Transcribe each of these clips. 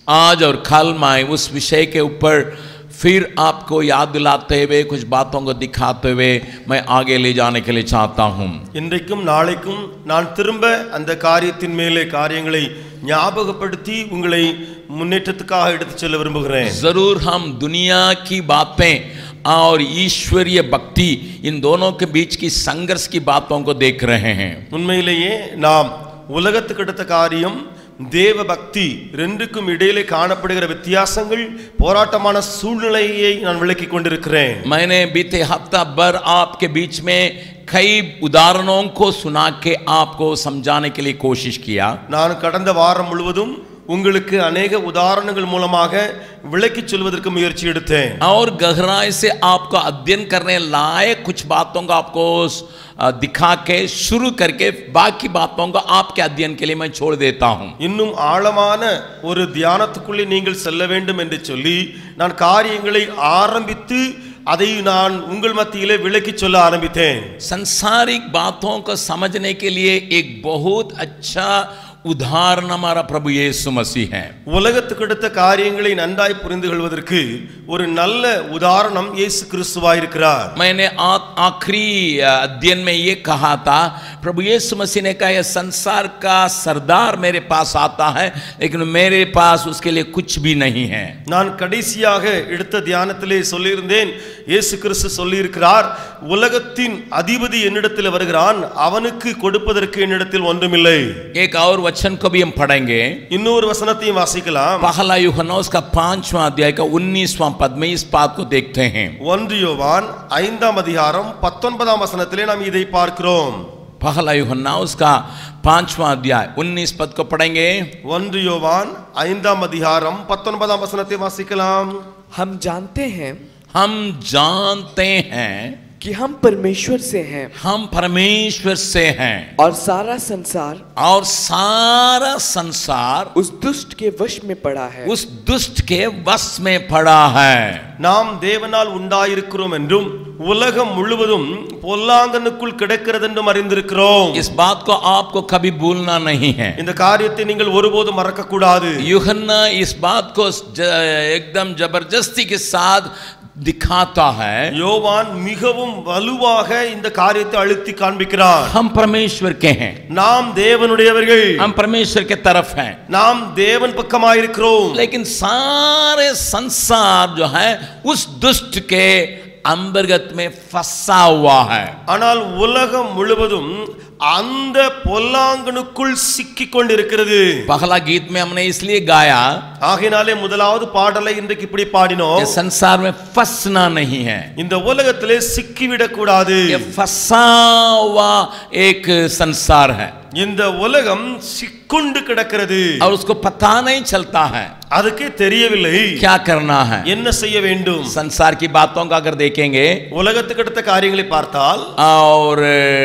आज और कल मैं उस विषय के ऊपर फिर आपको याद दिलाते हुए कुछ बातों को दिखाते हुए मैं आगे ले जाने के लिए चाहता हूँ இன்றைக்கும் நாளைக்கும் நான் திரும்ப அந்த காரியத்தின் மேலே காரியங்களை ஞாபகப்படுத்தி உங்களை முன்னேற்றத்துக்காக எடுத்துச் செல்ல விரும்புகிறேன் जरूर हम दुनिया की बातें और ईश्वरीय भक्ति इन दोनों के बीच की संघर्ष की बातों को देख रहे हैं உண்மையிலேயே நாம் உலகத்துக்கு அடுத்த காரியம் தேவ பக்தி ரெண்டுக்கும் இடையிலே காணப்படுகிற வித்தியாசங்கள் போராட்டமான சூழ்நிலையை நான் விளக்கி கொண்டிருக்கிறேன் मैंने बीते हफ्ता भर आपके बीच में कई उदाहरणों को सुना के आपको समझाने के लिए कोशिश किया நான் கடந்த வாரம் முழுவதும் உங்களுக்கு अनेक உதாரணங்கள் மூலமாக விளக்கிச் சொல்வதற்கு முயற்சி எடுத்தேன் और गहराई से आपको अध्ययन करने लायक कुछ बातों को आपको अ, दिखा के शुरू करके बाकी बातों को आपके अध्ययन के लिए मैं छोड़ देता हूं இன்னும் ஆழமான ஒரு தியானத்துக்குள்ளே நீங்கள் செல்ல வேண்டும் என்று சொல்லி நான் காரியங்களை ஆரம்பித்து அதை நான் உங்கள் மத்தியிலே விளக்கிச் சொல்ல ஆரம்பித்தேன் संसारिक बातों को समझने के लिए एक बहुत अच्छा उदाहरण हमारा प्रभु यीशु मसीह है உலகத்துக்கு அடுத்த காரியங்களை நன்றாய் புரிந்து கொள்வதற்கு ஒரு நல்ல உதாரணம் இயேசு கிறிஸ்துவாயிருக்கிறார் मैंने आ- आखिरी अ, अध्ययन में ये कहा था प्रभु यीशु मसीह ने कहा यह संसार का सरदार मेरे पास आता है लेकिन मेरे पास उसके लिए कुछ भी नहीं है நான் கடைசியாக எடுத்த தியானத்திலே சொல்லியிருந்தேன் இயேசு கிறிஸ்து சொல்லியிருக்கிறார் உலகத்தின் அதிபதி என்னிடத்தில் வருகிறான் அவனுக்கு கொடுப்பதற்கு என்னிடத்தில் ஒன்றுமில்லை एक और वचन को भी हम पढ़ेंगे இன்னொரு வசனத்தையும் வாசிக்கலாம் पहला यूहन्ना उसका पांचवा अध्याय का उन्नीसवां पद में इस बात को देखते हैं ஒன்று யோவான் ஐந்தாம் அதிகாரம் பத்தொன்பதாம் வசனத்திலே நாம் இதை பார்க்கிறோம் पहला यूहन्ना उसका पांचवा अध्याय उन्नीस पद को पढ़ेंगे ஒன்று யோவான் ஐந்தாம் அதிகாரம் பத்தொன்பதாம் வசனத்தை வாசிக்கலாம் हम जानते हैं हम जानते हैं कि हम परमेश्वर से हैं हम परमेश्वर से हैं और सारा संसार और सारा संसार उस दुष्ट के वश में पड़ा है उस दुष्ट के वश में पड़ा है நாம் தேவனால் உண்டாயிருக்கிறோம் என்றும் உலகம் முழுவதும் பொல்லாங்கனுக்குள் கிடக்கிறது என்றும் அறிந்திருக்கிறோம் इस बात को आपको कभी भूलना नहीं है இந்த காரியத்தை நீங்கள் ஒருபோதும் மறக்க கூடாது यूहन्ना इस बात को ज- एकदम जबरदस्ती के साथ दिखाता है யோவான் மிகவும் வலுவாக இந்த காரியத்தை அழுத்தி காண்பிக்கிறார் हम परमेश्वर के हैं நாம் தேவனுடையவர்கள் हम परमेश्वर के तरफ हैं நாம் தேவன் பக்கமாயிருக்கிறோம் लेकिन सारे संसार जो है उस दुष्ट के अंतर्गत में फंसा हुआ है ஆனால் உலகம் முழுவதும் அந்த பொல்லாங்கனுக்குள் சிக்கிக் கொண்டிருக்கிறது पहला गीत में हमने इसलिए गाया ஆகினாலே முதலாவது பாடலை இன்றைக்கு இப்படி பாடினோம் कि संसार में फंसना नहीं है இந்த உலகத்திலே சிக்கிவிடக் கூடாது ये फंसा हुआ एक संसार है இந்த உலகம் சிக்குண்டு கிடக்கிறது और उसको पता नहीं चलता है அதுக்கு தெரியவில்லை क्या करना है என்ன செய்ய வேண்டும் संसार की बातों का अगर देखेंगे உலகத்துக்கு அடுத்த காரியங்களை பார்த்தால் और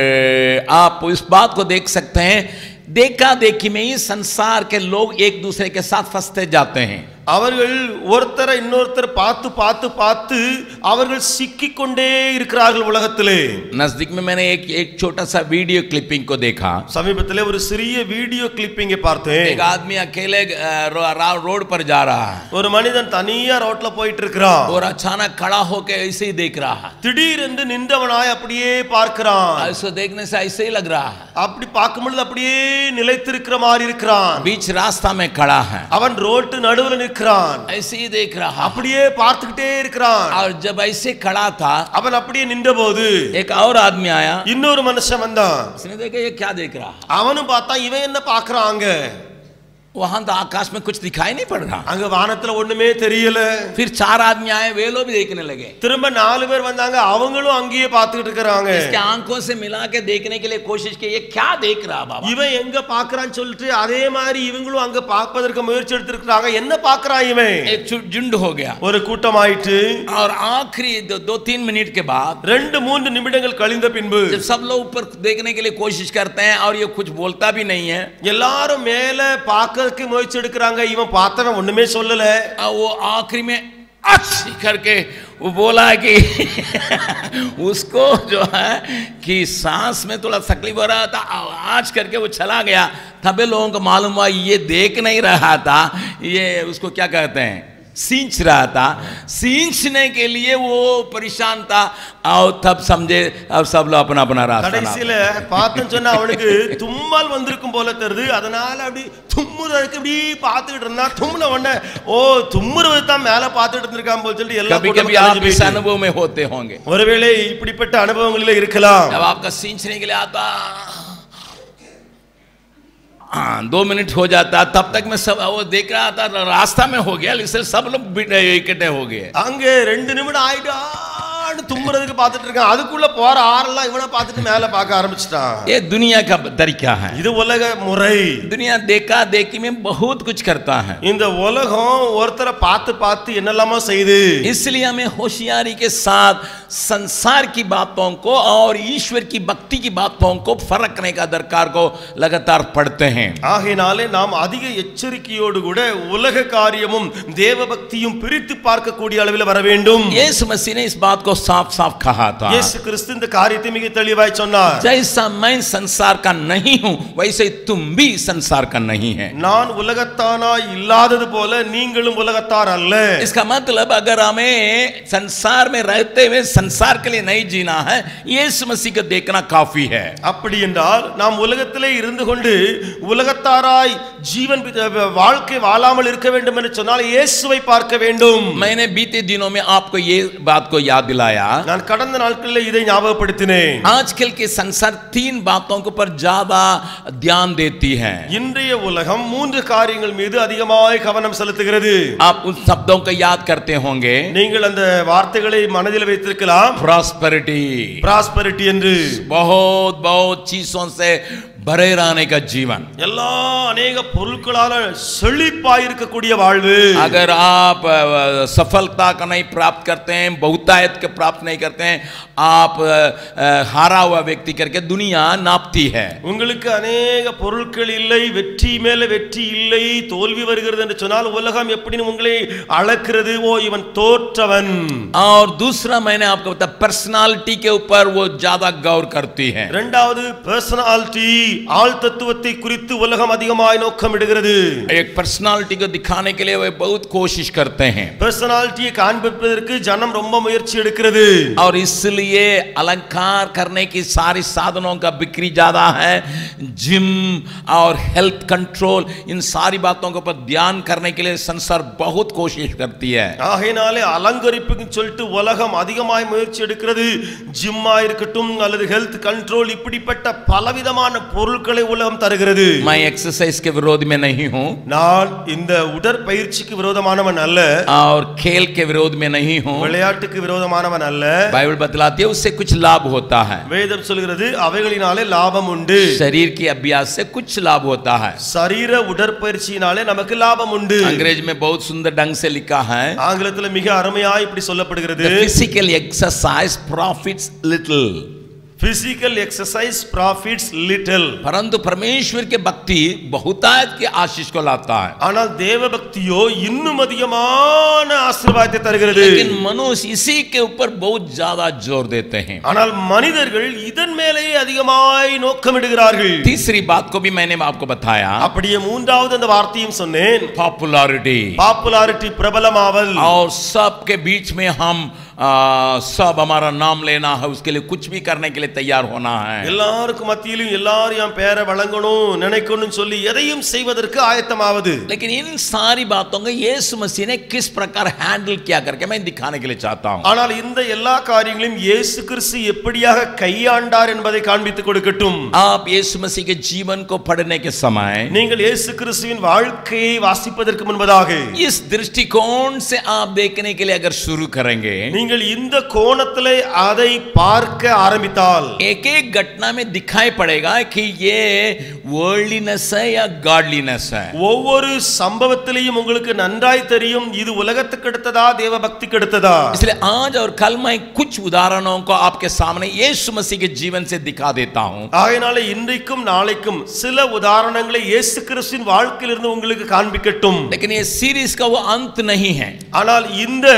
अ, आप इस बात को देख सकते हैं देखा देखी में ही संसार के लोग एक दूसरे के साथ फंसते जाते हैं அவர்கள் ஒருத்தரை இன்னொருத்தர் பார்த்து பார்த்து பார்த்து அவர்கள் சிக்கிக் கொண்டே இருக்கிறார்கள் உலகத்திலே नजदीक में मैंने एक एक छोटा सा वीडियो क्लिपिंग को देखा சமீபத்திலே ஒரு சிறிய வீடியோ கிளிப்பிங்கை பார்த்தேன் एक आदमी अकेले अ, रो- रा- रोड पर जा रहा है ஒரு மனிதன் தனியா ரோட்ல போயிட்டு இருக்கிறான் और अचानक खड़ा होकर ऐसे ही देख रहा है திடீரென்று நின்றவனாய் அப்படியே பார்க்கிறான் और इसको देखने से ऐसे ही लग रहा है அப்படி பார்க்கும் பொழுது அப்படியே நிலைத்திருக்கிற மாதிரி இருக்கிறான் बीच रास्ता में खड़ा है அவன் ரோட்டு நடுவுல நிற்கிறான் ऐसे ही देख रहा है அப்படியே பார்த்துக்கிட்டே இருக்கிறான் और जब ऐसे खड़ा था அவன் அப்படியே நின்றபோது एक और आदमी आया இன்னொரு மனுஷன் வந்தான் उसने देखा ये क्या देख रहा है அவனும் பார்த்தா இவன் என்ன பார்க்கறாங்க वहां तो आकाश में कुछ दिखाई नहीं पड़ रहा அங்க வானத்துல ஒண்ணுமே தெரியல फिर चार आदमी आए वे लोग भी देखने लगे திரும்ப நாலு பேர் வந்தாங்க அவங்களும் அங்கேயே பார்த்துக்கிட்டு இருக்கிறாங்க इसके आंखों से मिला के देखने के लिए कोशिश की ये क्या देख रहा बाबा இவன் எங்க பாக்குறான்னு சொல்லிட்டு அதே மாதிரி இவங்களும் அங்க பார்ப்பதற்கு முயற்சி எடுத்திருக்கிறாங்க என்ன பார்க்கறான் இவன் एक झु- झुंड हो गया ஒரு கூட்டம் ஆயிட்டு और आखिरी दो, दो तीन मिनट के बाद ரெண்டு மூன்று நிமிடங்கள் கழிந்த பின்பு जब सब लोग ऊपर देखने के लिए कोशिश करते हैं और ये कुछ बोलता भी नहीं है எல்லாரும் மேல பார்க்கறதுக்கு முயற்சி எடுக்கிறாங்க இவன் பார்த்தவன் ஒண்ணுமே சொல்லல और वो आखिरी में अच्छी करके वो बोला कि उसको जो है कि सांस में थोड़ा तकलीफ हो रहा था आज करके वो चला गया तबे लोगों को मालूम हुआ ये देख नहीं रहा था ये उसको क्या कहते हैं सींच रहा था सींचने के लिए वो परेशान था और तब समझे अब सब लोग अपना अपना रास्ता नाप- கடைசியில பார்த்தேன்னு சொன்னா அவனுக்கு தும்மல் வந்திருக்கும் போல தெரியுது அதனால அப்படி தும்முறதுக்கு இப்படி பார்த்துக்கிட்டு இருந்தான் தும்முன உடனே ஓ தும்முறது தான் மேல பார்த்துட்டு இருந்திருக்கான் போல சொல்லி எல்லா कभी கூட்டமும் कभी आप கலைஞ்சு इस போயிட்டு. अनुभव में होते होंगे ஒருவேளை இப்படிப்பட்ட அனுபவங்களில இருக்கலாம் जब आपका सींचने के लिए आता हाँ दो मिनट हो जाता तब तक मैं सब वो देख रहा था रास्ता में हो गया इसलिए सब लोग बिट- इकट्ठे हो गए அங்க ரெண்டு நிமிடம் ஆயிட்டான்னு தும்முறதுக்கு பார்த்துட்டு இருக்கான் அதுக்குள்ள போற ஆறெல்லாம் இவனை பார்த்துட்டு மேல பார்க்க ஆரம்பிச்சிட்டான் ये दुनिया का तरीका है இது உலக முறை दुनिया देखा देखी में बहुत कुछ करता है இந்த உலகம் ஒருத்தரை பார்த்து பார்த்து என்னெல்லாமோ செய்யுது इसलिए हमें होशियारी के साथ संसार की बातों को और ईश्वर की भक्ति की बातों को फर्क करने का दरकार को लगातार पढ़ते हैं ஆகையினாலே நாம் அதிக எச்சரிக்கையோடு கூட உலக காரியமும் தேவ பக்தியும் பிரித்து பார்க்கக்கூடிய அளவில் வர வேண்டும் यीशु मसीह ने इस बात को साफ साफ कहा था இயேசு கிறிஸ்து இந்த காரியத்தை மிக தெளிவாய் சொன்னார் जैसा मैं संसार का नहीं हूं वैसे तुम भी संसार का नहीं है நான் உலகத்தானாய் இல்லாதது போல நீங்களும் உலகத்தார் அல்ல इसका मतलब अगर हमें संसार में रहते हुए संसार के लिए नहीं जीना है यीशु मसीह को देखना काफी है அப்படி என்றால் நாம் உலகத்திலே இருந்து கொண்டு உலகத்தாராய் ஜீவன் பி- வாழ்க்கை வாழாமல் இருக்க வேண்டும் என்று சொன்னால் இயேசுவை பார்க்க வேண்டும் मैंने बीते दिनों में आपको ये बात को याद दिलाया நான் கடந்த நாட்களில் இதை ஞாபகப்படுத்தினேன் आजकल के संसार तीन बातों के ऊपर ज्यादा ध्यान देती है இன்றைய உலகம் மூன்று காரியங்கள் மீது அதிகமாய் கவனம் செலுத்துகிறது आप उन शब्दों को याद करते होंगे நீங்கள் அந்த வார்த்தைகளை மனதில் வைத்திருக்கலாம் प्रॉस्पेरिटी பிராஸ்பரிட்டி என்று बहुत बहुत चीजों से भरे रहने का जीवन எல்லா அநேக பொருட்களால செழிப்பாய் இருக்கக்கூடிய வாழ்வு अगर आप अ, सफलता का नहीं प्राप्त करते हैं बहुतायत के प्राप्त नहीं करते हैं आप अ, अ, हारा हुआ व्यक्ति करके दुनिया नापती है உங்களுக்கு அநேக பொருட்கள் இல்லை வெற்றி மேல வெற்றி இல்லை தோல்வி வருகிறது என்று சொன்னால் உலகம் எப்படி உங்களை அளக்கிறது ஓ இவன் தோற்றவன் और दूसरा मैंने आपको बताया पर्सनालिटी के ऊपर वो ज्यादा गौर करती है இரண்டாவது பர்சனாலிட்டி ஆள் தத்துவத்தை குறித்து உலகம் அதிகமாய் நோக்கமிடுகிறது एक पर्सनालिटी को दिखाने के लिए वे बहुत कोशिश करते हैं பர்சனாலிட்டியை காண்பிப்பதற்கு ஜனம் ரொம்ப முயற்சி எடுக்கிறது और इसलिए अलंकार करने की सारी साधनों का बिक्री ज्यादा है जिम और हेल्थ कंट्रोल इन सारी बातों के ऊपर ध्यान करने के लिए संसार बहुत कोशिश करती है ஆகையினாலே அலங்கரிப்புக்கு சொல்லிட்டு உலகம் அதிகமாய் முயற்சி எடுக்கிறது ஜிம்மா இருக்கட்டும் அல்லது ஹெல்த் கண்ட்ரோல் இப்படிப்பட்ட பலவிதமான பொருட்களை உலகம் தருகிறது मैं एक्सरसाइज के विरोध में नहीं हूं நான் இந்த உடற்பயிற்சிக்கு விரோதமானவன் அல்ல और खेल के विरोध में नहीं हूं விளையாட்டுக்கு விரோதமானவன் அல்ல बाइबल बतलाती है उससे कुछ लाभ होता है வேதம் சொல்கிறது அவைகளினாலே லாபம் உண்டு शरीर की अभ्यास से कुछ लाभ होता है சரீர உடற்பயிற்சியினாலே நமக்கு லாபம் உண்டு अंग्रेज में बहुत सुंदर ढंग से लिखा है ஆங்கிலத்துல மிக அருமையா இப்படி சொல்லப்படுகிறது The physical exercise profits little. Physical exercise profits little परंतु परमेश्वर के भक्ति बहुतायत के आशीष को लाता है ஆனால் தேவ பக்தியோ இன்னும் அதிகமான ஆசீர்வாதத்தை தருகிறது लेकिन मनुष्य इसी के ऊपर बहुत ज्यादा जोर देते हैं ஆனால் மனிதர்கள் இதன் மேலேயே அதிகமாய் நோக்கமிடுகிறார்கள் तीसरी बात को भी मैंने आपको बताया அப்படியே மூன்றாவது அந்த வார்த்தையும் சொன்னேன் पॉपुलैरिटी பாப்புலாரிட்டி பிரபலமாவல் और सबके बीच में हम आ, सब हमारा नाम लेना है उसके लिए कुछ भी करने के लिए तैयार होना है எல்லாருக்கும் மத்தியிலும் எல்லாரும் என் பேரை வழங்கணும் நினைக்கணும்னு சொல்லி எதையும் செய்வதற்கு ஆயத்தமாவது लेकिन इन सारी बातों को यीशु मसीह ने किस प्रकार हैंडल किया करके मैं दिखाने के लिए चाहता हूं ஆனால் இந்த எல்லா காரியங்களையும் இயேசு கிறிஸ்து எப்படியாக கையாண்டார் என்பதை காண்பித்துக் கொடுக்கட்டும் आप यीशु मसीह के जीवन को पढ़ने के समय நீங்கள் இயேசு கிறிஸ்துவின் வாழ்க்கையை வாசிப்பதற்கு முன்பதாக इस दृष्टिकोण से आप देखने के लिए अगर शुरू करेंगे நீங்கள் இந்த கோணத்திலே அதை பார்க்க ஆரம்பித்தால் एक एक घटना में दिखाई पड़ेगा कि ये वर्ल्डलीनेस है या गॉडलीनेस है ஒவ்வொரு சம்பவத்திலையும் உங்களுக்கு நன்றாய் தெரியும் இது உலகத்துக்கு எடுத்ததா தேவ பக்திக்கு எடுத்ததா इसलिए आज और कल मैं कुछ उदाहरणों को आपके सामने यीशु मसीह के जीवन से दिखा देता हूं ஆகையினால இன்றைக்கும் நாளைக்கும் சில உதாரணங்களை இயேசு கிறிஸ்துவின் வாழ்க்கையிலிருந்து உங்களுக்கு காண்பிக்கட்டும் लेकिन ये सीरीज का वो अंत नहीं है ஆனால் இந்த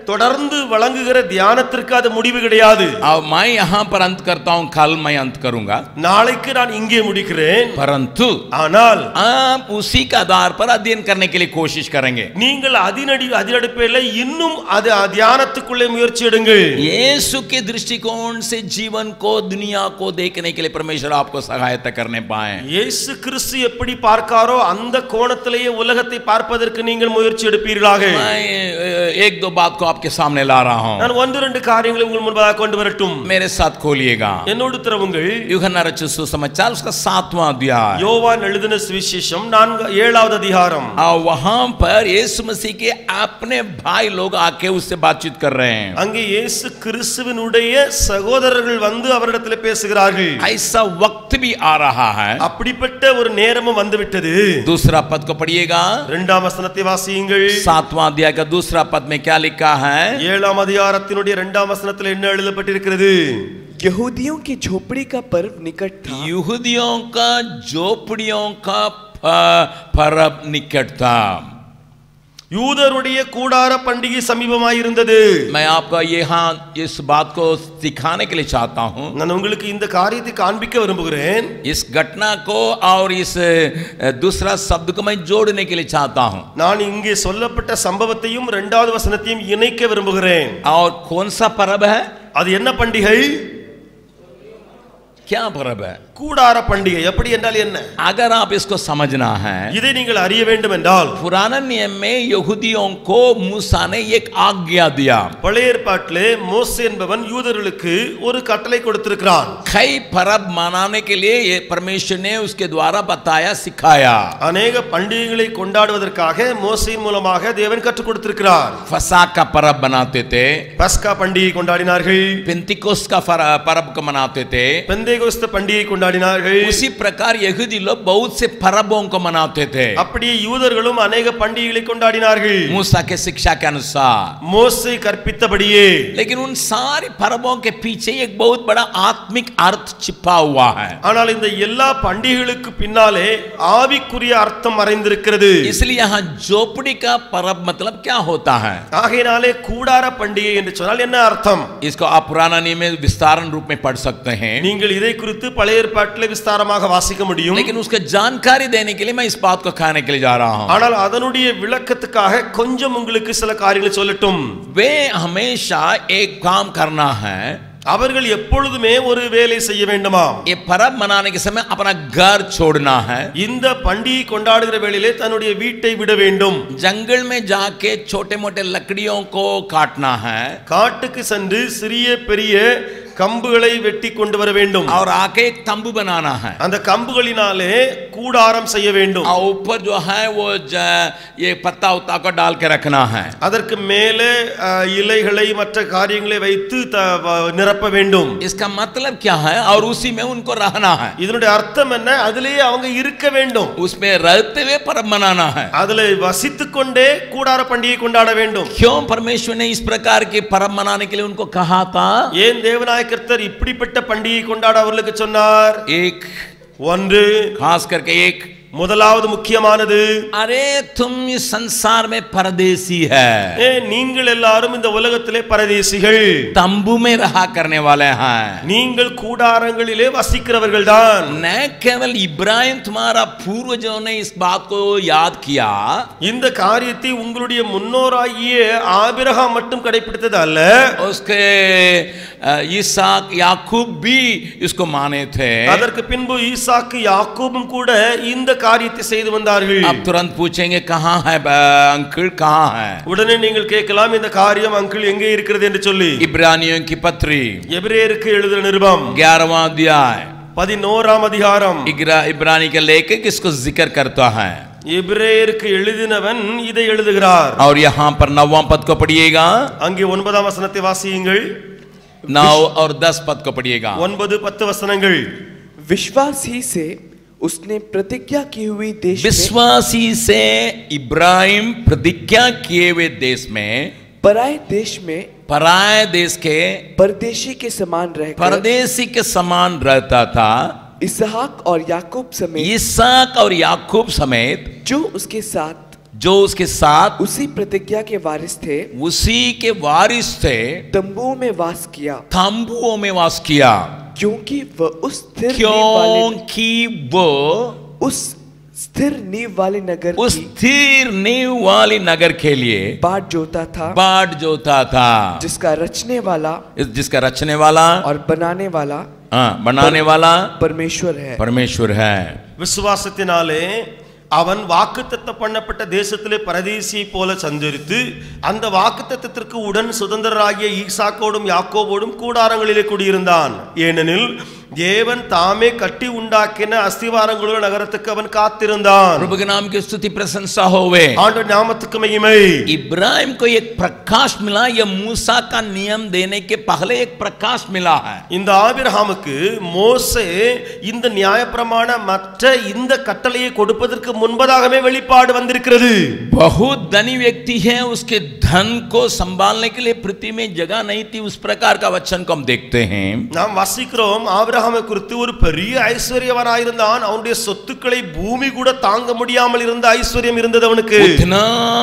தொடர்ந்து வழங்குகிற தியானத்திற்கு அது முடிவு கிடையாது अब मैं यहाँ पर अंत करता हूँ कल मैं अंत करूंगा நாளைக்கு நான் இங்கே முடிக்கிறேன் परंतु ஆனால் आप उसी के आधार पर अध्ययन करने के लिए कोशिश करेंगे நீங்கள் அதினடி அதினடிப்பையில் இன்னும் அது தியானத்துக்குள்ளே முயற்சி எடுங்கள் यीशु के दृष्टिकोण से जीवन को दुनिया को देखने के लिए परमेश्वर आपको सहायता करने पाए இயேசு கிறிஸ்து எப்படி பார்க்காரோ அந்த கோணத்திலேயே உலகத்தை பார்ப்பதற்கு நீங்கள் முயற்சி எடுப்பீர்களாக मैं अ, एक दो बात को आपके सामने ला रहा हूँ நான் ஒன்று ரெண்டு காரியங்களை உங்கள் முன்பாக கொண்டு வரட்டும் मेरे साथ खोलिएगा என்னோடு திறவுங்கள் यूहन्ना रचित सुसमाचार उसका सातवां अध्याय யோவான் எழுதின சுவிசேஷம் நான்கு ஏழாவது அதிகாரம் और वहां पर यीशु मसीह के अपने भाई लोग आके उससे बातचीत कर रहे हैं அங்கே இயேசு கிறிஸ்துவினுடைய சகோதரர்கள் வந்து அவரிடத்தில் பேசுகிறார்கள் ऐसा वक्त भी आ रहा है அப்படிப்பட்ட ஒரு நேரமும் வந்துவிட்டது दूसरा पद को पढ़िएगा இரண்டாம் வசனத்தை வாசியுங்கள் सातवां अध्याय का दूसरा पद में क्या लिखा है ஏழாம் அதிகாரத்தினுடைய இரண்டாம் வசனத்தில் என்ன எழுதப்பட்டிருக்கிறது यहूदियों की झोपड़ी का पर्व निकट था यहूदियों का झोपड़ियों का फ- पर्व निकट था யூதருடைய கூடார பண்டிகை சமீபமாயிருந்தது मैं आपको यहाँ इस बात को सिखाने के लिए चाहता हूँ நான் உங்களுக்கு இந்த காரியத்தை காண்பிக்க விரும்புகிறேன் इस घटना को और इस अ, दूसरा शब्द को मैं जोड़ने के लिए चाहता हूँ நான் இங்கே சொல்லப்பட்ட சம்பவத்தையும் இரண்டாவது வசனத்தையும் இணைக்க விரும்புகிறேன் और कौन सा पर्व है அது என்ன பண்டிகை क्या पर्व है கூடார பண்டிகை எப்படி என்றால் என்ன अगर आप इसको समझना है இதை நீங்கள் அறிய வேண்டும் என்றால் पुराना नियम में यहूदियों को मूसा ने एक आज्ञा दिया பழைய ஏற்பாட்டிலே மோசே என்பவன் யூதர்களுக்கு ஒரு கட்டளை கொடுத்திருக்கிறான் कई पर्व मनाने के लिए ये परमेश्वर ने उसके द्वारा बताया सिखाया அநேக பண்டிகைகளை கொண்டாடுவதற்காக மோசையின் மூலமாக தேவன் கற்றுக் கொடுத்திருக்கிறார் फसा का पर्व बनाते थे பஸ்கா பண்டிகை கொண்டாடினார்கள் पिंतिकोस का फर- पर्व को मनाते थे பெந்தேகோஸ்த பண்டிகை கொண்டாடினார்கள் उसी प्रकार यहूदी लोग बहुत से पर्वों को मनाते थे அப்படியே யூதர்களும் அநேக பண்டிகைகளை கொண்டாடினார்கள் मूसा के शिक्षा के अनुसार மோசே கற்பித்தபடியே लेकिन उन सारी पर्वों के पीछे एक बहुत बड़ा आत्मिक अर्थ छिपा हुआ है ஆனால் இந்த எல்லா பண்டிகைகளுக்கு பின்னாலே ஆவிக்குரிய அர்த்தம் மறைந்திருக்கிறது इसलिए यहाँ झोपड़ी का पर्व मतलब क्या होता है ஆகையினாலே கூடார பண்டிகை என்று சொன்னால் என்ன அர்த்தம் इसको आप पुराना नियम में विस्तारण रूप में पढ़ सकते हैं நீங்கள் இதை குறித்து பழைய ஏற்பாட்டிலே விஸ்தாரமாக வாசிக்க முடியும் लेकिन उसका जानकारी देने के लिए मैं इस बात को कहने के लिए जा रहा हूँ ஆனால் அதனுடைய விளக்கத்துக்காக கொஞ்சம் உங்களுக்கு சில காரியங்களை சொல்லட்டும் वे हमेशा एक काम करना है அவர்கள் எப்பொழுதுமே ஒரு வேலை செய்ய வேண்டுமாம் ये पर्व मनाने के समय अपना घर छोड़ना है இந்த பண்டிகை கொண்டாடுகிற வேளையிலே தன்னுடைய வீட்டை விட வேண்டும் जंगल में जाके छोटे मोटे लकड़ियों को काटना है காட்டுக்கு சென்று சிறிய பெரிய கம்புகளை வெட்டி கொண்டு வர வேண்டும் और आके एक तंबू बनाना है அந்த கம்புகளினாலே கூடாரம் செய்ய வேண்டும் और ऊपर जो है वो ज- ये पत्ता उत्ता को डाल के रखना है அதற்கு மேலே அஹ், இலைகளை மற்ற காரியங்களை வைத்து த- வ- நிரப்ப வேண்டும் इसका मतलब क्या है और उसी में उनको रहना है இதனுடைய அர்த்தம் என்ன அதிலேயே அவங்க இருக்க வேண்டும் उसमें रहते हुए पर्व मनाना है அதுல வசித்துக் கொண்டே கூடார பண்டிகை கொண்டாட வேண்டும் क्यों परमेश्वर ने इस प्रकार के पर्व मनाने के लिए उनको कहा था ஏன் தேவநாய கர்த்தர் இப்படிப்பட்ட பண்டிகை கொண்டாட அவர்களுக்கு சொன்னார் एक ஒன்று खास करके एक முதலாவது முக்கியமானது अरे तुम इस संसार में परदेसी है ஏ நீங்கள் எல்லாரும் இந்த உலகத்திலே பரதேசிகள் तंबू में रहा करने वाले हैं நீங்கள் கூடாரங்களிலே வசிக்கிறவர்கள் தான் न केवल इब्राहिम तुम्हारा पूर्वजों ने इस बात को याद किया இந்த காரியத்தை உங்களுடைய முன்னோராகிய ஆபிரகாம் மட்டும் கடைபிடித்தது அல்ல उसके अ, इसहाक याकूब भी इसको माने थे அதற்கு பின்பு ஈசாக்கு யாக்கோபும் கூட இந்த காரியத்தை செய்து வந்தார்கள் अब तुरंत पूछेंगे कहाँ है ब- अंकल कहाँ है உடனே நீங்கள் கேட்கலாம் இந்த காரியம் அங்கிள் எங்கே இருக்கிறது என்று சொல்லி इब्रानियों की पत्री எபிரேயருக்கு எழுதுற நிருபம் ग्यारहवा अध्याय பதினோராம் அதிகாரம் इग्रा- इब्रानी का लेखक इसको जिक्र करता है எபிரேயருக்கு எழுதினவன் இதை எழுதுகிறார் और यहाँ पर नौवा पद को पढ़िएगा அங்கே ஒன்பதாம் வசனத்தை வாசியுங்கள் नौ और दस पद को पढ़िएगा ஒன்பது பத்து வசனங்கள் विश्वास ही से उसने प्रतिज्ञा की हुई देश में विश्वासी से इब्राहिम प्रतिज्ञा किए हुए देश में पराए देश में पराय देश के परदेशी के समान रहकर परदेसी के समान रहता था इसहाक और याकूब समेत इसहाक और याकूब समेत जो उसके साथ जो उसके साथ उसी प्रतिज्ञा के वारिस थे उसी के वारिस थे तंबुओं में वास किया तंबुओं में वास किया क्योंकि वह उस स्थिर नींव वाले क्योंकि वो उस स्थिर नींव वाले नगर उस की स्थिर नींव वाली नगर के लिए बाट जोता था बाट जोता था जिसका रचने वाला इस जिसका रचने वाला और बनाने वाला हाँ, बनाने वाला परमेश्वर है परमेश्वर है விசுவாசத்தினாலே அவன் வாக்குத்தத்த பண்ணப்பட்ட தேசத்திலே பரதேசியை போல சஞ்சரித்து அந்த வாக்குத்தத்தத்திற்கு உடன் சுதந்திரராகிய ஈசாக்கோடும் யாக்கோவோடும் கூடாரங்களிலே குடியிருந்தான் ஏனெனில் தேவன் தாமே கட்டி உண்டாக்கின அஸ்திவாரங்களுள்ள நகரத்துக்கு அவன் காத்திருந்தான் प्रभु के नाम की स्तुति प्रशंसा होवे ஆண்டவர் நாமத்துக்கு மகிமை इब्राहिम को एक प्रकाश मिला यह मूसा का नियम देने के पहले एक प्रकाश मिला है இந்த ஆபிரகாமுக்கு மோசே இந்த நியாயப்பிரமாண மற்ற இந்த கட்டளையை கொடுப்பதற்கு முன்பதாகவே வெளிப்பாடு வந்திருக்கிறது बहुत धनी व्यक्ति है उसके धन को संभालने के लिए पृथ्वी में जगह नहीं थी उस प्रकार का वचन को हम देखते हैं நாம் வாசிக்கிறோம் ஆபிரகாமை குறித்து ஒரு பெரிய ஐஸ்வர்யவனாயிருந்தான் அவனுடைய சொத்துக்களை பூமி கூட தாங்க முடியாமல் இருந்த ஐஸ்வர்யம் இருந்தது அவனுக்கு उतना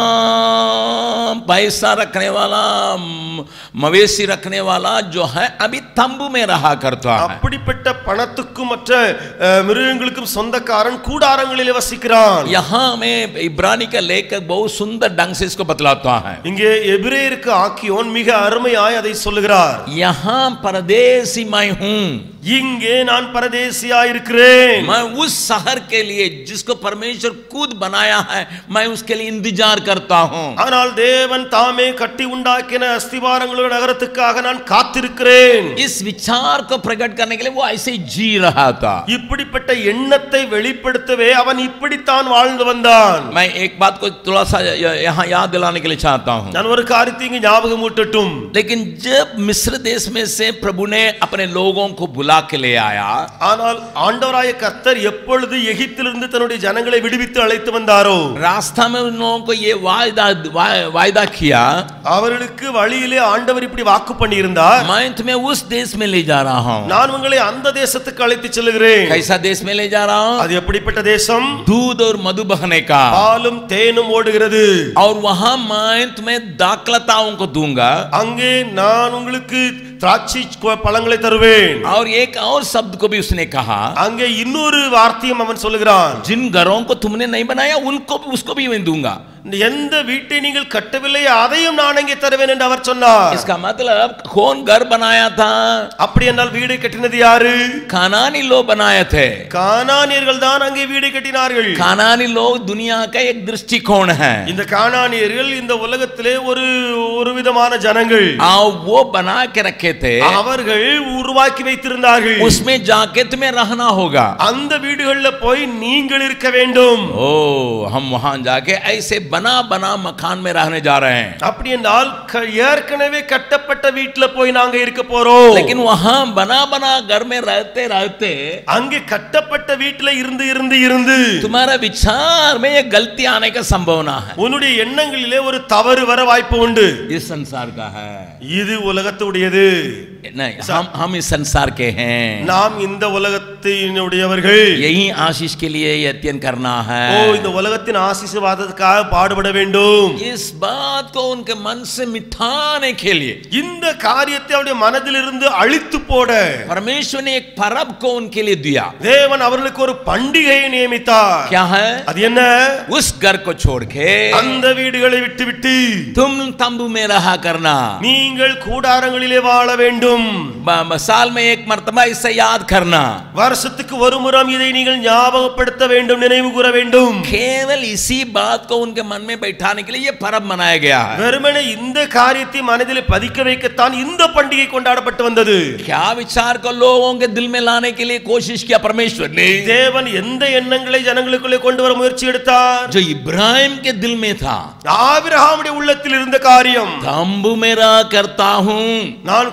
पैसा रखने वाला म- मवेशी रखने वाला जो है अभी तंबू में रहा करता है அப்படிப்பட்ட பணத்துக்கும் மற்ற அஹ், மிருகங்களுக்கும் சொந்தக்காரன் கூடாரங்களிலே வசிக்கிறான் यहाँ में इब्रानी का लेखक बहुत सुंदर ढंग से इसको बतलाता है இங்கே எபிரேயருக்கு ஆக்கியோன் மிக அருமையாய் அதை சொல்லுகிறார் यहाँ परदेसी मैं हूँ இங்கே நான் பரதேசியா இருக்கிறேன் मैं उस शहर के लिए जिसको परमेश्वर खुद बनाया है मैं उसके लिए इंतजार करता हूँ ஆனால் தேவன் தாமே கட்டி உண்டாக்கின அஸ்திவாரங்களுள்ள நகரத்துக்காக நான் காத்திருக்கிறேன் इस विचार को प्रकट करने के लिए वो ऐसे ही जी रहा था இப்படிப்பட்ட எண்ணத்தை வெளிப்படுத்தவே அவன் இப்படித்தான் வாழ்ந்து வந்தான் मैं एक बात को थोड़ा सा य- यहाँ याद दिलाने के लिए चाहता हूँ நான் ஒரு காரியத்தை இங்கு ஞாபகம் ஊட்டட்டும் लेकिन जब मिस्र देश में से प्रभु ने अपने लोगों को बुला के ले आया ஆனால் ஆண்டவராய கர்த்தர் எப்பொழுது எகிப்திலிருந்து தன்னுடைய ஜனங்களை விடுவித்து அழைத்து வந்தாரோ रास्ता में उन लोगों को ये वायदा वा- वायदा किया அவர்களுக்கு வழியிலே ஆண்டவர் இப்படி வாக்கு பண்ணியிருந்தார் मैं तुम्हें उस देश में ले जा रहा हूँ நான் உங்களை அந்த தேசத்துக்கு அழைத்து செல்கிறேன் कैसा देश में ले जा रहा हूँ அது எப்படிப்பட்ட தேசம் दूध और मधु बहने का பாலும் தேனும் ஓடுகிறது और वहां मैं तुम्हें दाखलताओं को दूंगा அங்கே நான் உங்களுக்கு திராட்சை கொ- பழங்களை தருவேன் और एक और शब्द को भी उसने कहा அங்கே இன்னொரு வார்த்தையும் அவன் சொல்லுகிறான் जिन घरों को तुमने नहीं बनाया उनको भी उसको भी मैं दूंगा எந்த வீட்டை நீங்கள் கட்டவில்லை அதையும் நான் அங்கே தருவேன் என்று அவர் சொன்னார் इसका मतलब कौन घर बनाया था அப்படி என்றால் வீடை கட்டினது யாரு कानानी लोग बनाए थे கானானியர்கள் தான் அங்கே வீடை கட்டினார்கள் कानानी लोग दुनिया का एक दृष्टिकोण है இந்த கானானியர்கள் இந்த உலகத்திலே ஒரு ஒரு விதமான ஜனங்கள் और वो बना के रखे थे அவர்கள் உருவாக்கி வைத்திருந்தார்கள் उसमें जाके तुम्हें रहना होगा அந்த வீடுகள்ல போய் நீங்கள் இருக்க வேண்டும் ओ हम वहां जाके ऐसे बना बना मकान में रहने जा रहे हैं அப்படி என்றால் க- ஏற்கனவே கட்டப்பட்ட வீட்டுல போய் நாங்க இருக்க போறோம் लेकिन वहां बना बना घर में रहते रहते அங்கே கட்டப்பட்ட வீட்டுல இருந்து இருந்து இருந்து तुम्हारा विचार में ये गलती आने का संभावना है உன்னுடைய எண்ணங்களிலே ஒரு தவறு வர வாய்ப்பு உண்டு इस संसार का है இது உலகத்துடையது नहीं हम हम इस संसार के हैं நாம் இந்த உலகத்தினுடையவர்கள் यही आशीष के लिए यत्न करना ஓ है இந்த உலகத்தின் ஆசீர்வாதத்துக்காக பாடுபட வேண்டும் इस बात को उनके मन से मिटाने के लिए இந்த காரியத்தை அவருடைய மனதிலிருந்து அழித்து போட परमेश्वर ने एक परब को उनके लिए दिया தேவன் அவர்களுக்கு ஒரு பண்டிகையை நியமித்தார் क्या है அது என்ன उस घर को छोड़ के அந்த வீடுகளை விட்டு விட்டு तुम तंबू में रहा करना நீங்கள் கூடாரங்களிலே வாழ வேண்டும் ब- ब- साल में एक मर्तबा इसे याद करना வருஷத்துக்கு ஒரு முறம் இதை நீங்கள் ஞாபகப்படுத்த வேண்டும் நினைவு கூற வேண்டும் केवल इसी बात को उनके मन में बैठाने के लिए ये परब मनाया गया है வெறுமனே இந்த காரியத்தை மனதில் பதிக்க வைக்கத்தான் இந்த பண்டிகை கொண்டாடப்பட்டு வந்தது क्या विचार को लोगों के दिल में लाने के लिए कोशिश किया परमेश्वर ने தேவன் எந்த எண்ணங்களை ஜனங்களுக்குள்ளே கொண்டு வர முயற்சி எடுத்தார் जो इब्राहिम के दिल में था ஆபிரகாமுடைய உள்ளத்தில் இருந்த காரியம் तंबू में रहा करता हूँ நான் கூடார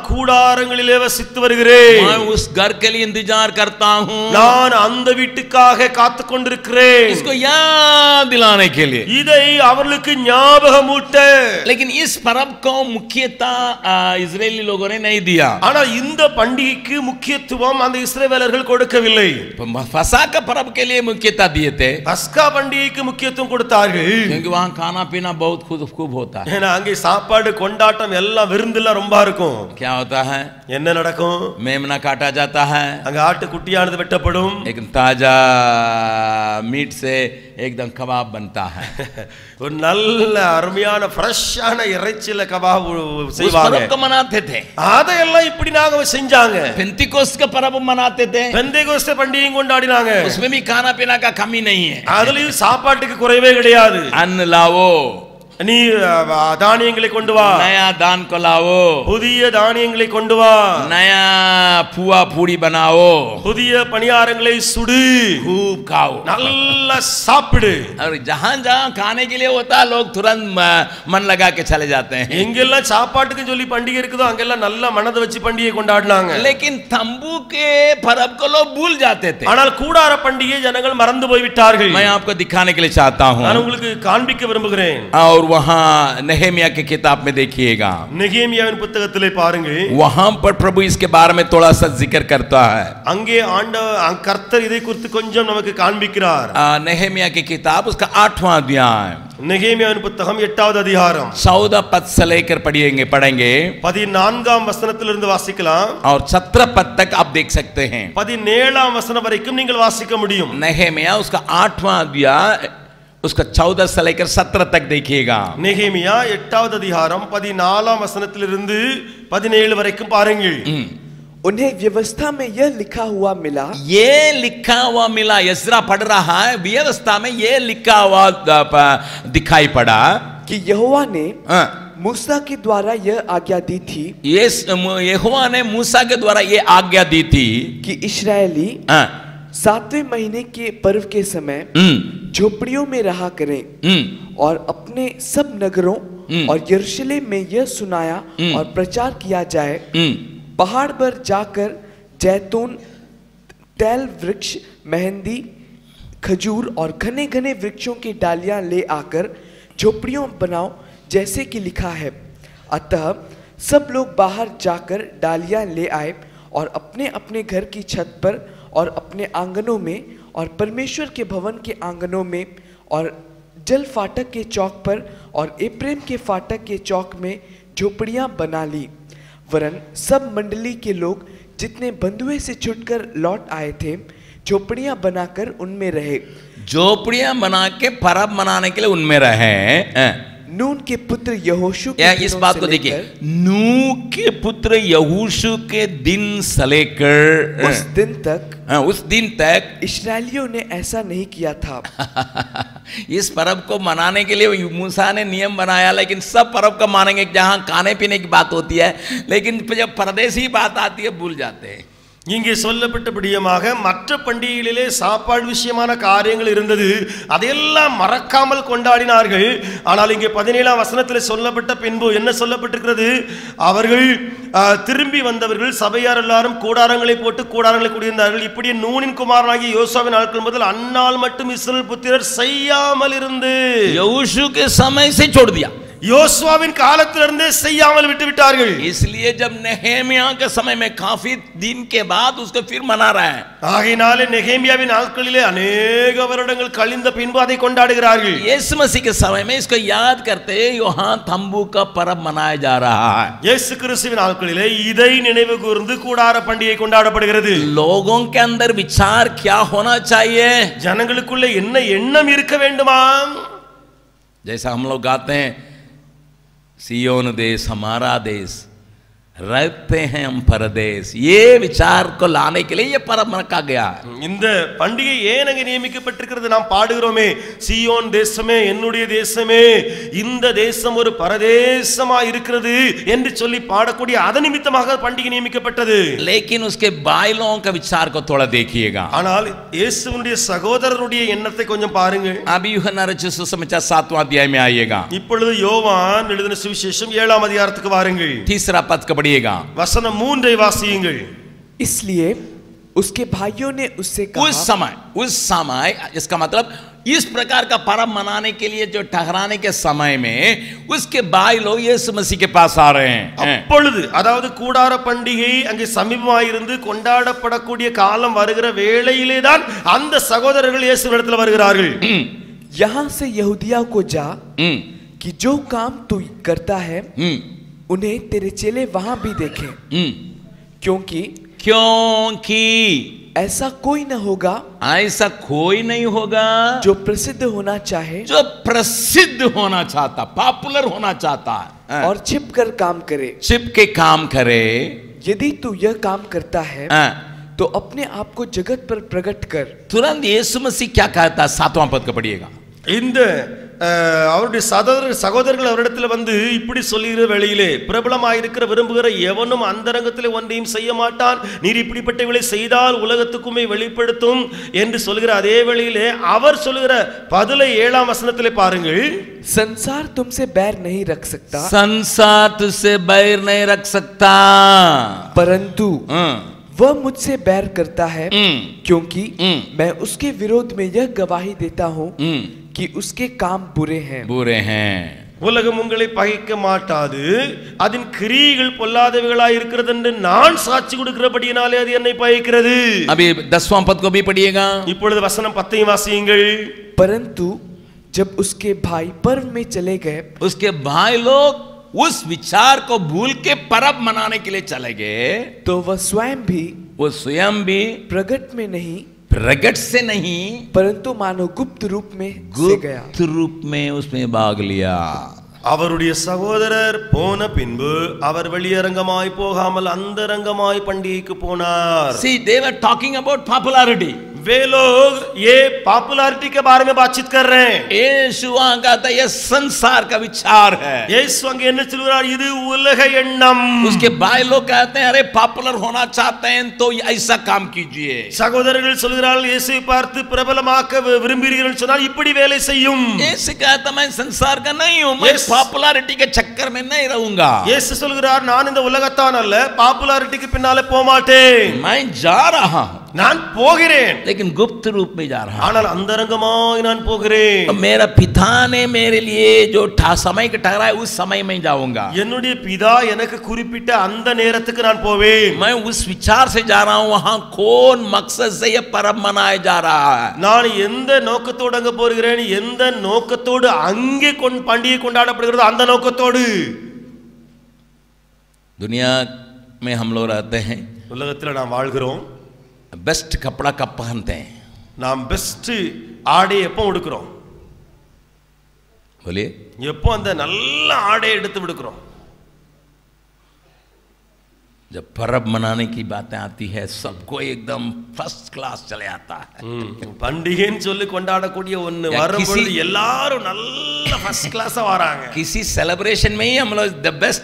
கூடாரங்களிலே வசித்து வருகிறேன் मैं उस घर के लिए इंतजार करता हूँ நான் அந்த வீட்டுக்காக காத்து கொண்டிருக்கிறேன் इसको याद दिलाने के लिए இதை அவர்களுக்கு ஞாபகமூட்ட लेकिन इस पर्व को मुख्यता आ, इजरायली लोगों ने नहीं दिया ஆனால் இந்த பண்டிகைக்கு முக்கியத்துவம் அந்த இஸ்ரவேலர்கள் கொடுக்கவில்லை फसा का पर्व के लिए मुख्यता दिए थे பஸ்கா பண்டிகைக்கு முக்கியத்துவம் கொடுத்தார்கள் क्योंकि वहाँ खाना पीना बहुत खूब खूब होता है ஏன்னா அங்கே சாப்பாடு கொண்டாட்டம் எல்லாம் விருந்தெல்லாம் ரொம்ப இருக்கும் क्या होता है என்ன நடக்கும் मेमना काटा जाता है அங்க ஆட்டு குட்டியானது வெட்டப்படும் एक ताजा मीट से एकदम कबाब बनता है ஒரு நல்ல அருமையான ஃப்ரெஷ்ஷான இறைச்சியில கபாப் उस செய்வாங்க पर्व को मनाते थे அதையெல்லாம் இப்படி நாங்க செஞ்சாங்க पेंतिकोस्त का पर्व मनाते थे பெந்தைகோஸ்த பண்டிகையும் கொண்டாடினாங்க उसमें भी खाना पीना का कमी नहीं है அதுலயும் சாப்பாட்டுக்கு குறைவே கிடையாது अन्न लाओ நீ அஹ், தானியங்களை கொண்டு வா नया दान को लाओ புதிய தானியங்களை கொண்டு வா नया पुआ पूरी बनाओ புதிய பணியாரங்களை சுடு खूब खाओ நல்லா சாப்பிடு और जहां जहां खाने के लिए होता है लोग तुरंत म- मन लगा के चले जाते हैं எங்கெல்லாம் சாப்பாட்டுக்கு சொல்லி பண்டிகை இருக்குதோ அங்கெல்லாம் நல்ல மனதை வச்சு பண்டிகை கொண்டாடினாங்க लेकिन तंबू के पर्व को लोग भूल जाते थे ஆனால் கூடார பண்டிகை ஜனங்கள் மறந்து போய் விட்டார்கள் मैं आपको दिखाने के लिए चाहता हूं நான் உங்களுக்கு காண்பிக்க விரும்புகிறேன் और वहां नहेमिया की किताब में देखिएगा நெகேமியாவின் புத்தகத்திலே பாருங்கள் वहां पर प्रभु इसके बारे में थोड़ा सा जिक्र करता है அங்கே ஆண்ட அ- கர்த்தர் இதை குறித்து கொஞ்சம் நமக்கு காண்பிக்கிறார் आ, नहेमिया की किताब उसका आठवां अध्याय நெகேமியாவின் புத்தகம் எட்டாவது அதிகாரம் चौदह पद से लेकर पढ़िएंगे पढ़ेंगे பதினான்காம் வசனத்திலிருந்து வாசிக்கலாம் और सत्रह पद तक आप देख सकते हैं பதினேழாம் வசனம் வரைக்கும் நீங்கள் வாசிக்க முடியும் नहेमिया उसका आठवां अध्याय उसका चौदह से लेकर सत्रह तक देखिएगा நெகேமியா எட்டாவது அதிகாரம் பதினாலாம் வசனத்திலிருந்து பதினேழு வரைக்கும் பாருங்கள் उन्हें व्यवस्था में यह लिखा हुआ मिला ये लिखा हुआ मिला यजरा पढ़ रहा है व्यवस्था में ये लिखा हुआ द- प- दिखाई पड़ा कि यहोवा ने हाँ, मूसा के द्वारा यह आज्ञा दी थी ये यहोवा ने मूसा के द्वारा ये आज्ञा दी थी कि इस्राएली हाँ, सातवें महीने के पर्व के समय हम्म, झोपड़ियों में रहा करें हम्म, और अपने सब नगरों हम्म। और यरूशलेम में यह सुनाया हम्म। और प्रचार किया जाए हम्म, पहाड़ पर जाकर जैतून तैल वृक्ष मेहंदी खजूर और घने घने वृक्षों की डालियां ले आकर झोपड़ियों बनाओ जैसे कि लिखा है अतः सब लोग बाहर जाकर डालियां ले आए और अपने अपने घर की छत पर और अपने आंगनों में और परमेश्वर के भवन के आंगनों में और जल फाटक के चौक पर और एप्रेम के फाटक के चौक में झोपड़ियां बना ली वरन सब मंडली के लोग जितने बंधुए से छुटकर लौट आए थे झोपड़ियां बनाकर उनमें रहे झोपड़ियां बना के परब मनाने के लिए उनमें रहे हाँ। नून के पुत्र यहोशू के या इस दिनों बात से को देखिए लेकर नू के पुत्र यहूशु के दिन से लेकर उस दिन तक हाँ, उस दिन तक इस्राएलियों ने ऐसा नहीं किया था इस पर्व को मनाने के लिए मूसा ने नियम बनाया लेकिन सब पर्व को मानेंगे जहां खाने पीने की बात होती है लेकिन जब परदेसी बात आती है भूल जाते हैं இங்கே சொல்லப்பட்டபடியமாக மற்ற பண்டிகைகளிலே சாப்பாடு விஷயமான காரியங்கள் இருந்தது அதையெல்லாம் மறக்காமல் கொண்டாடினார்கள் ஆனால் இங்கே பதினேழாம் வசனத்தில் சொல்லப்பட்ட பின்பு என்ன சொல்லப்பட்டிருக்கிறது அவர்கள் ஆ, திரும்பி வந்தவர்கள் சபையார் எல்லாரும் கூடாரங்களை போட்டு கூடாரங்களை குடியிருந்தார்கள் இப்படி நூனின் குமாரனாகிய யோசுவாவின் நாட்கள் முதல் அந்நாள் மட்டும் இஸ்ரேல் புத்திரர் செய்யாமல் இருந்து यहूशु के समय से छोड़ दिया யோசுவாவின் காலத்திலிருந்தே செய்யாமல் விட்டு விட்டார்கள் इसलिए जब नहेमिया के समय में काफी दिन के बाद उसको फिर मना रहा है ஆகையினாலே நெகேமியாவின் நாட்களிலே அநேக வருடங்கள் கழிந்த பின்பு அதை கொண்டாடுகிறார்கள் यीशु मसीह के समय में इसको याद करते यहाँ तंबू का पर्व मनाया जा रहा है இயேசு கிறிஸ்துவின் நாட்களிலே இதை நினைவு கூர்ந்து கூடார பண்டிகை கொண்டாடப்படுகிறது लोगों के अंदर विचार क्या होना चाहिए ஜனங்களுக்குள்ள என்ன எண்ணம் இருக்க வேண்டுமா जैसा हम लोग गाते हैं सियोन देश हमारा देश रहते हैं हम परदेश ये विचार को लाने के लिए ये पर्व रखा गया है இந்த பண்டிகை ஏன் அங்கே நியமிக்கப்பட்டிருக்கிறது நாம் பாடுகிறோமே சியோன் தேசமே என்னுடைய தேசமே இந்த தேசம் ஒரு பரதேசமா இருக்கிறது என்று சொல்லி பாடக்கூடிய அத நிமித்தமாக பண்டிகை நியமிக்கப்பட்டது लेकिन उसके बाइलों का विचार को थोड़ा देखिएगा ஆனால் இயேசுவினுடைய சகோதரருடைய எண்ணத்தை கொஞ்சம் பாருங்கள் अभी यूहन्ना रचित सुसमाचार सातवां अध्याय में आइएगा இப்பொழுது யோவான் எழுதின சுவிசேஷம் ஏழாம் அதிகாரத்துக்கு வாருங்கள் तीसरा पद का बढ़िए पढ़िएगा வசனம் மூன்றை வாசியுங்கள் इसलिए उसके भाइयों ने उससे उस कहा समय उस समय इसका मतलब इस प्रकार का पर्व मनाने के लिए जो ठहराने के समय में उसके भाई लोग यीशु मसीह के पास आ रहे हैं அப்பொழுது அதாவது கூடார பண்டிகை அங்கே சமீபமாயிருந்து கொண்டாடப்படக்கூடிய காலம் வருகிற வேளையிலே தான் அந்த சகோதரர்கள் இயேசுவிடத்தில் வருகிறார்கள் यहाँ से यहूदिया को जा हम्म, कि जो काम तू करता है हम्म, उन्हें तेरे चेले वहां भी देखें हम्म। क्योंकि क्योंकि ऐसा कोई न होगा ऐसा कोई नहीं होगा जो प्रसिद्ध होना चाहे जो प्रसिद्ध होना चाहता पॉपुलर होना चाहता है और छिप कर काम करे छिप के काम करे यदि तू यह काम करता है हाँ, तो अपने आप को जगत पर प्रकट कर तुरंत यीशु मसीह क्या कहता है सातवां पद का पढ़िएगा இந்த அஹ், அவருடைய சகோதர சகோதரர்கள் அவரிடத்துல வந்து இப்படி சொல்லுகிற வேளையிலே பிரபலமாயிருக்கிற விரும்புகிற எவனும் அந்தரங்கத்தில் ஒன்றையும் செய்ய மாட்டான் நீர் இப்படிப்பட்டவளை செய்தால் உலகத்துக்குமே வெளிப்படுத்தும் என்று சொல்கிற அதே வேளையிலே அவர் சொல்லுகிற பதிலை ஏழாம் வசனத்திலே பாருங்கள் संसार तुमसे बैर नहीं रख सकता संसार तुझसे बैर नहीं रख सकता परंतु हम्म, वह मुझसे बैर करता है हम्म, क्योंकि हम्म। मैं उसके विरोध में यह गवाही देता हूँ हम्म, कि उसके काम बुरे हैं बुरे हैं உலகம் உங்களை பகைக்க மாட்டாது அதன் கிரியைகள் பொல்லாதவைகளாய் இருக்கிறது என்று நான் சாட்சி கொடுக்கிறபடியினாலே அது என்னை பகைக்கிறது अभी दसवां पद को भी पढ़िएगा இப்பொழுது வசனம் பத்தையும் வாசியுங்கள் परंतु जब उसके भाई पर्व में चले गए उसके भाई लोग उस विचार को भूल के परब मनाने के लिए चले गए तो वह स्वयं भी वो स्वयं भी प्रगट में नहीं प्रगट से नहीं परंतु मानो गुप्त रूप में से गया गुप्त रूप में उसमें भाग लिया அவருடைய சகோதரர் போன பின்பு அவர் வெளியரங்கமாய் போகாமல் அந்தரங்கமாய் பண்டிகைக்கு போனார் See, they were talking about popularity. वे लोग ये पॉपुलैरिटी के बारे में बातचीत कर रहे हैं यीशु वहां कहता है ये संसार का विचार है இயேசு அங்க என்ன சொல்கிறார் இது உலக எண்ணம் उसके भाई लोग कहते हैं अरे पॉपुलर होना चाहते हैं तो ऐसा काम कीजिए சகோதரர்கள் சொல்கிறார்கள் இயேசுவை பார்த்து பிரபலமாக்க வி- விரும்புகிறீர்கள் என்று சொன்னால் இப்படி வேலை செய்யும் यीशु कहता मैं संसार का नहीं हूं मैं Yes. पॉपुलैरिटी के चक्कर में नहीं रहूंगा இயேசு சொல்கிறார் நான் இந்த உலகத்தான் அல்ல பாப்புலாரிட்டிக்கு பின்னாலே போக மாட்டேன் मैं जा रहा हूं நான் போகிறேன் लेकिन गुप्त रूप में जा रहा ஆனால் अந்தரங்கமாய் நான் போகிறேன் हूं मेरा पिता ने मेरे लिए जो ठा- समय का ठहरा है उस समय में जाऊंगा என்னுடைய பிதா எனக்கு குறிப்பிட்ட அந்த நேரத்துக்கு நான் போவேன் मैं उस विचार से जा रहा हूं वहां कौन मकसद से ये परब मनाया जा रहा है நான் எந்த நோக்கத்தோடு அங்க போகிறேன் எந்த நோக்கத்தோடு அங்கே கொண் பண்டிகை கொண்டாடப்படுகிறதோ அந்த நோக்கத்தோடு दुनिया में हम लोग रहते हैं உலகத்தில் நாம் வாழ்கிறோம் बेस्ट कपड़ा कब पहनते हैं நாம் பெஸ்ட் ஆடை எப்போ உடுக்கிறோம் बोलिए எப்போ அந்த நல்ல ஆடையை எடுத்து விடுக்கிறோம் जब पर्व मनाने की बातें आती है सबको एकदम फर्स्ट क्लास चले आता है ம், பண்டிகைன்னு சொல்லி கொண்டாடக்கூடிய ஒண்ணு யா, வரும்பொழுது கிசி- எல்லாரும் நல்ல ஃபர்ஸ்ட் கிளாஸா வராங்க किसी सेलिब्रेशन में ही हम लोग द बेस्ट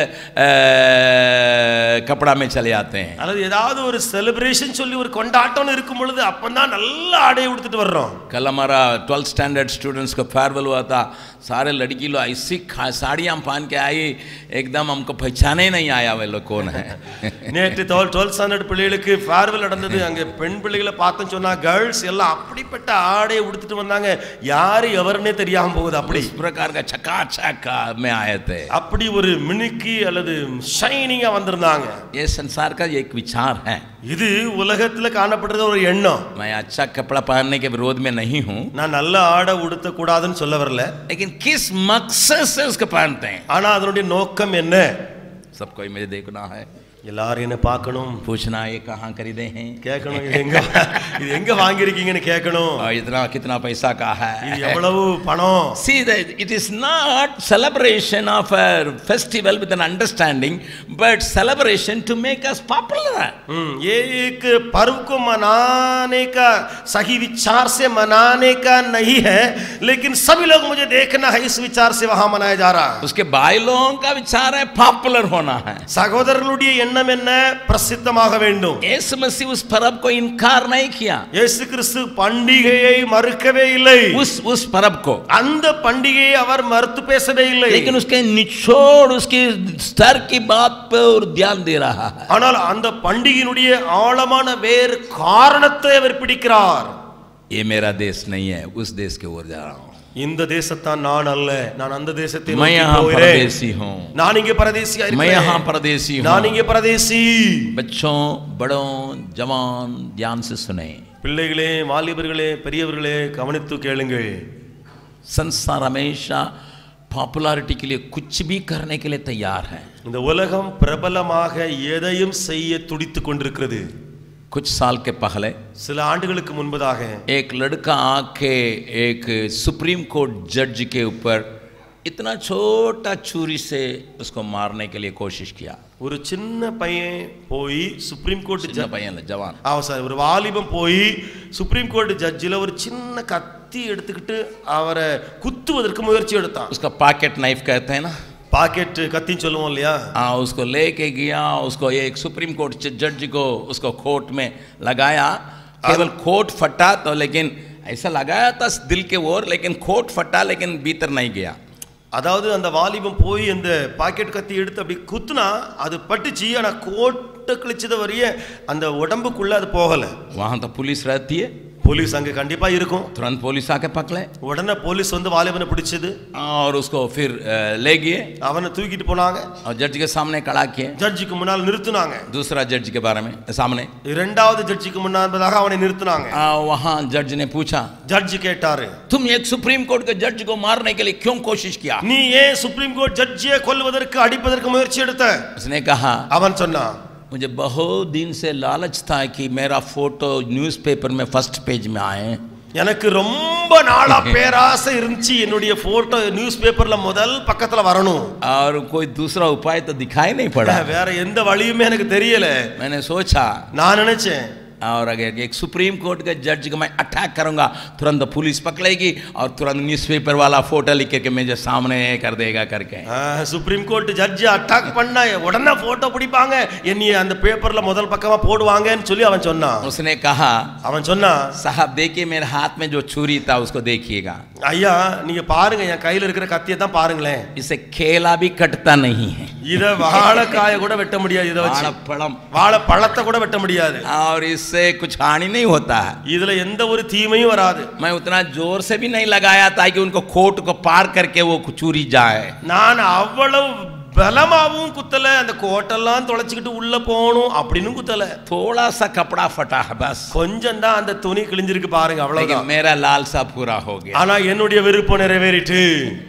कपड़ा में चले आते हैं அல்லது ஏதாவது ஒரு செலிப்ரேஷன் சொல்லி ஒரு கொண்டாட்டம்னு இருக்கும் பொழுது அப்பதான் நல்ல ஆடையை உடுத்துட்டு வர்றோம் कल हमारा ट्वेल्थ स्टैंडर्ड स्टूडेंट्स का फेयरवेल हुआ था सारे लड़की लोग ऐसी खा- साड़ियाँ पहन के आई एकदम हमको पहचाने ही नहीं आया वे लोग कौन है நேற்று டுவெல் டுவெல்த் ஸ்டாண்டர்ட் பிள்ளைகளுக்கு ஃபேர்வெல் நடந்தது அங்க பெண் பிள்ளைகளை பார்த்தேன்னு சொன்னா கேர்ள்ஸ் எல்லாம் அப்படிப்பட்ட ஆடையை உடுத்துட்டு வந்தாங்க யாரு எவருன்னே தெரியாம போகுது அப்படி इस प्रकार का चकाचक में आए थे அப்படி ஒரு மினுக்கி அல்லது ஷைனிங்கா வந்திருந்தாங்க ये संसार का एक विचार है இது உலகத்துல காணப்படுறது ஒரு எண்ணம் मैं अच्छा कपड़ा पहनने के विरोध में नहीं हूँ நான் நல்ல ஆடை உடுத்த கூடாதுன்னு சொல்ல வரல लेकिन किस मकसद से उसको पहनते हैं ஆனா அதனுடைய நோக்கம் என்ன सबको ही मुझे देखना है எல்லாரும் என்ன பார்க்கணும் पूछना ये कहाँ खरीदे हैं கேட்கணும் இது எங்க இது எங்க வாங்கியிருக்கீங்கன்னு கேட்கணும் और इतना कितना पैसा का இது है எவ்வளவு பணம் See that it is not celebration of a festival with an understanding, but celebration to make us popular. हम्म, ये एक पर्व को मनाने का सही विचार से मनाने का नहीं है लेकिन सभी लोग मुझे देखना है इस विचार से वहां मनाया जा रहा है उसके भाई लोगों का विचार है पॉपुलर होना है சகோதரர்களுடைய எண்ணம் வண்ணம் என்ன பிரசித்தமாக வேண்டும் यीशु मसीह उस परब को इनकार नहीं किया இயேசு கிறிஸ்து பண்டிகையை மறுக்கவே இல்லை उस उस परब को அந்த பண்டிகையை அவர் மறுத்து பேசவே இல்லை लेकिन उसके निचोड़ उसकी स्तर की बात पर और ध्यान दे रहा है ஆனால் அந்த பண்டிகையினுடைய ஆழமான வேறு காரணத்தை அவர் பிடிக்கிறார் ये मेरा देश नहीं है उस देश के ओर जा रहा हूँ இந்த தேசத்தான் நான் அல்ல நான் அந்த தேசத்தை मैं நோக்கி यहाँ போகிறேன். परदेसी हूँ நான் இங்கே பரதேசியா मैं यहाँ இருக்கிறேன் परदेसी நான் हूँ இங்கே பரதேசி बच्चों बड़ों जवान ध्यान से सुने பிள்ளைகளே வாலிபர்களே பெரியவர்களே கவனித்து கேளுங்கள் संसार हमेशा पॉपुलैरिटी के लिए कुछ भी करने के लिए तैयार है இந்த உலகம் பிரபலமாக எதையும் செய்ய துடித்துக் கொண்டிருக்கிறது कुछ साल के पहले சில ஆண்டுகளுக்கு முன்பதாக एक लड़का आके एक सुप्रीम कोर्ट जज के ऊपर इतना छोटा छुरी से उसको मारने के लिए कोशिश किया ஒரு சின்ன பையன் போய் சுப்ரீம் கோர்ட் சின்ன பையன் இல்ல, ஜவான் ஆமா சார் ஒரு வாலிபம் போய் சுப்ரீம் கோர்ட் ஜட்ஜில் ஒரு சின்ன கத்தி எடுத்துக்கிட்டு அவரை குத்துவதற்கு முயற்சி எடுத்தான் उसका पॉकेट नाइफ कहते हैं ना பாக்கெட் கத்தின்னு சொல்லுவோம் இல்லையா हाँ उसको लेके गया उसको एक सुप्रीम कोर्ट जज को उसको कोर्ट में लगाया केवल कोर्ट फटा तो लेकिन ऐसा लगाया था दिल के ओर लेकिन कोर्ट फटा लेकिन भीतर नहीं गया அதாவது அந்த வாலிபம் போய் அந்த பாக்கெட் கத்தி எடுத்து அப்படி குத்துனா அது பட்டுச்சு ஆனா கோட்டை கிழிச்சது வரைய அந்த உடம்புக்குள்ள அது போகல वहाँ तो पुलिस रहती है போலீஸ் அங்க கண்டிப்பா இருக்கும் तुरंत पुलिस आके पकड़े உடனே போலீஸ் வந்து வாலிபனை பிடிச்சது और उसको फिर अ, ले गए அவனை தூக்கிட்டு போனாங்க और जज के सामने खड़ा किए ஜட்ஜுக்கு முன்னால் நிறுத்துனாங்க दूसरा जज के बारे में सामने இரண்டாவது ஜட்ஜுக்கு முன்னாக அவனை நிறுத்துனாங்க आ, वहाँ जज ने पूछा ஜட்ஜ் கேட்டாரு तुम एक सुप्रीम कोर्ट के जज को मारने के लिए क्यों कोशिश किया நீ ஏன் சுப்ரீம் கோர்ட் ஜட்ஜியை கொல்வதற்கு அடிப்பதற்கு முயற்சி எடுத்த उसने कहा அவன் சொன்னான் मुझे बहुत दिन से लालच था कि मेरा फोटो न्यूज़पेपर में फर्स्ट पेज में आए எனக்கு ரொம்ப நாளா பேராசை இருந்துச்சு என்னுடைய போட்டோ நியூஸ் பேப்பர்ல முதல் பக்கத்துல வரணும் और कोई दूसरा उपाय तो दिखाई नहीं पड़ा வேற எந்த வழியுமே எனக்கு தெரியல मैंने सोचा நான் நினைச்சேன் और अगर एक सुप्रीम कोर्ट के जज को मैं अटैक करूंगा तुरंत पुलिस पकड़ेगी और तुरंत न्यूज़पेपर वाला फोटो लिख के मेरे सामने कर देगा करके ஆஹ், சுப்ரீம் கோர்ட் ஜட்ஜி அட்டாக் பண்ணா உடனே போட்டோ பிடிப்பாங்க என்னைய அந்த பேப்பர்ல முதல் பக்கமா போடுவாங்கன்னு சொல்லி அவன் சொன்னான் उसने कहा அவன் சொன்னான் साहब देखिए मेरे हाथ में जो छुरी था उसको देखिएगा ஐயா நீங்க பாருங்க என் கையில இருக்கிற கத்தியை தான் பாருங்களேன் इसे केला भी कटता नहीं है இத வாழைக்காய கூட வெட்ட முடியாது இதை வச்சு वाड़पड़म வாழை பழத்தை கூட வெட்ட முடியாது और इससे कुछ हानि नहीं होता है இதுல எந்த ஒரு தீமையும் வராது मैं उतना जोर से भी नहीं लगाया ताकि उनको कोर्ट को पार करके वो चूरी जाए நான் அவ்வளவு பலமாவும் குத்தல அந்த கோட்டெல்லாம் தொலைச்சிக்கிட்டு உள்ள போகணும் அப்படின்னு குத்தல थोड़ा सा कपड़ा फटा है बस கொஞ்சம் தான் அந்த துணி கிழிஞ்சிருக்கு பாருங்க लेकिन அவ்வளவுதான் मेरा लालसा पूरा हो गया ஆனா என்னுடைய விருப்பம் நிறைவேறிட்டு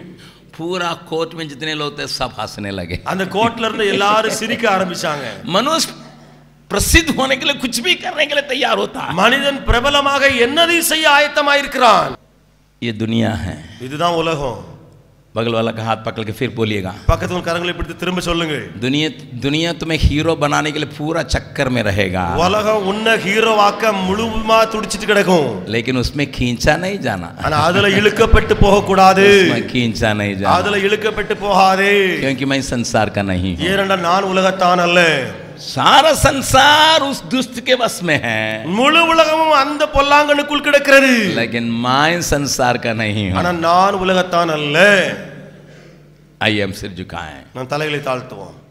पूरा कोर्ट में जितने लोग थे सब हंसने लगे அந்த கோர்ட்ல இருந்து எல்லாரும் சிரிக்க ஆரம்பிச்சாங்க मनुष्य प्रसिद्ध होने के लिए कुछ भी करने के लिए तैयार होता है மனிதன் பிரபலமாக என்னதையும் செய்ய ஆயத்தமாயிருக்கிறான் ये दुनिया है இதுதான் உலகம் बगल वाला का हाथ पकड़ के फिर बोलिएगा பக்கத்து உன் கரங்களை பிடித்து திரும்ப சொல்லுங்க दुनिया दुनिया तुम्हें हीरो बनाने के लिए पूरा चक्कर में रहेगा உலகம் உன்னை ஹீரோவாக்க முழுமா துடிச்சிட்டு கிடக்கும் लेकिन उसमें खींचा नहीं जाना ஆனா அதுல இழுக்கப்பட்டு போக கூடாது उसमें खींचा नहीं जाना அதுல இழுக்கப்பட்டு போகாதே क्योंकि मैं संसार का नहीं हूँ ஏனென்றா நான் உலகத்தான் அல்ல सारा संसार उस दुष्ट के बस में है முழு உலகமும் அந்த பொல்லாங்கனுக்குள் கிடக்கிறது लेकिन मैं संसार का नहीं हूँ ஆனா நான் உலகத்தான் அல்ல आइए हम सिर झुकाएं நான் தலைகளை தாழ்த்துவோம்